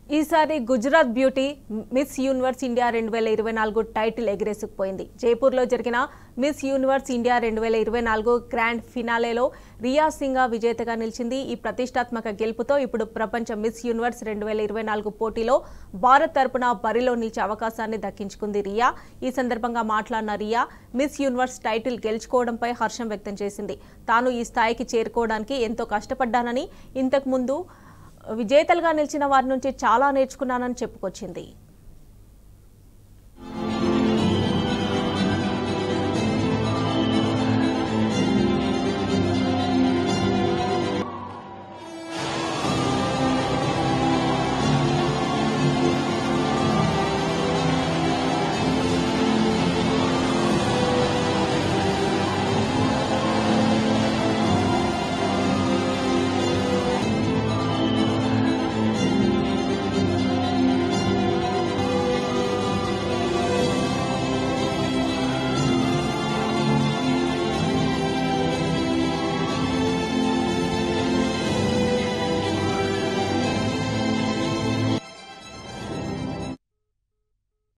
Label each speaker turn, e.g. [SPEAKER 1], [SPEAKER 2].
[SPEAKER 1] ఈసారి Gujarat beauty miss universe India రెండు వేల ఇరవై నాలుగు టైటిల్ ఎగిరేసుకుపోయింది జైపూర్లో జరిగిన మిస్ యూనివర్స్ ఇండియా రెండు వేల ఇరవై నాలుగు గ్రాండ్ ఫినాలేలో రియా సింగా విజేతగా నిలిచింది ఈ ప్రతిష్టాత్మక గెలుపుతో ఇప్పుడు ప్రపంచ మిస్ యూనివర్స్ రెండు వేల ఇరవై నాలుగు పోటీలో భారత్ తరపున బరిలో నిలిచే అవకాశాన్ని దక్కించుకుంది రియా ఈ సందర్భంగా మాట్లాడిన రియా మిస్ యూనివర్స్ టైటిల్ గెలుచుకోవడంపై హర్షం వ్యక్తం చేసింది తాను ఈ స్థాయికి చేరుకోవడానికి ఎంతో కష్టపడ్డానని ఇంతకు ముందు విజేతలుగా నిలిచిన వారి నుంచి చాలా నేర్చుకున్నానని చెప్పుకొచ్చింది